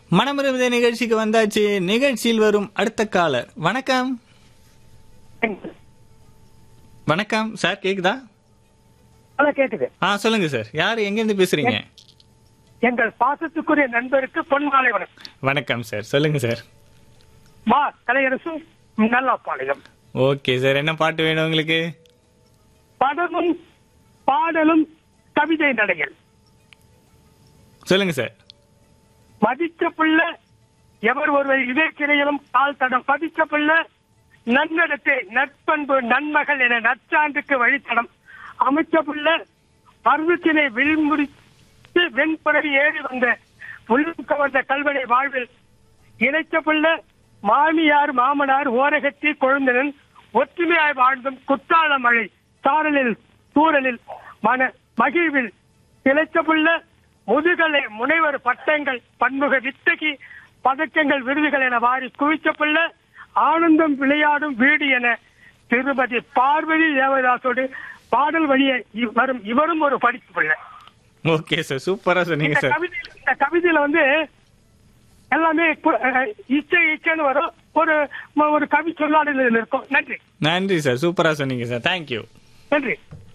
மனமிருந்த நிகழ்ச்சிக்கு வந்தாச்சு நிகழ்ச்சியில் வரும் அடுத்த காலர் வணக்கம் வணக்கம் சார் கேக்குதா ஹலோ கேக்குது ஆ சொல்லுங்க சார் யார் எங்க இருந்து பேசுறீங்க எங்கள் பாசத்துக்குரிய நண்பருக்கு பொன்மாலை வணக்கம் வணக்கம் சார் சொல்லுங்க சார் மா கலையரசு நல்லாப்பாளையம் ஓகே சார் என்ன பாட்டு வேணும் உங்களுக்கு படமும் பாடலும் கவிதை நடைகள் சொல்லுங்க சார் மதித்த பிள்ளை எவர் ஒருவர் இதற்கிடையிலும் கால் தடம் பதித்த பிள்ளை நன்னடத்தை நற்பண்பு நன்மகள் என நற்சான்றுக்கு வழித்தடம் அமைச்ச பிள்ளை பருவத்தினை வில்முறித்து வெண்புறவி ஏறி வந்த உள்ளம் கவர்ந்த கல்வனை வாழ்வில் இணைத்த பிள்ளை மாமியார் மாமனார் ஓரகத்தி கொழுந்தனன் ஒற்றுமையாய் வாழ்ந்தும் குற்றால மழை சாரலில் தூரலில் மன மகிழ்வில் இழைத்த பிள்ளை முதுகலை முனைவர் பட்டங்கள் பன்முக வித்தகி பதக்கங்கள் விருதுகள் என வாரி குவித்த பிள்ளை ஆனந்தம் விளையாடும் வீடு என திருமதி பார்வதி தேவதாசோடு பாடல் வழியே இ- வரும் இவரும் ஒரு படிப்பு பிள்ளை ஓகே சார் சூப்பரா சொன்னீங்க இந்த சார் கவிதை இந்த கவிதையில வந்து எல்லாமே கு- அஹ், இச்சை இச்சைன்னு வரும் ஒரு ஒரு கவி சொல்லாடல் இருக்கும் நன்றி நன்றி சார் சூப்பரா சொன்னீங்க சார் தேங்க்யூ நன்றி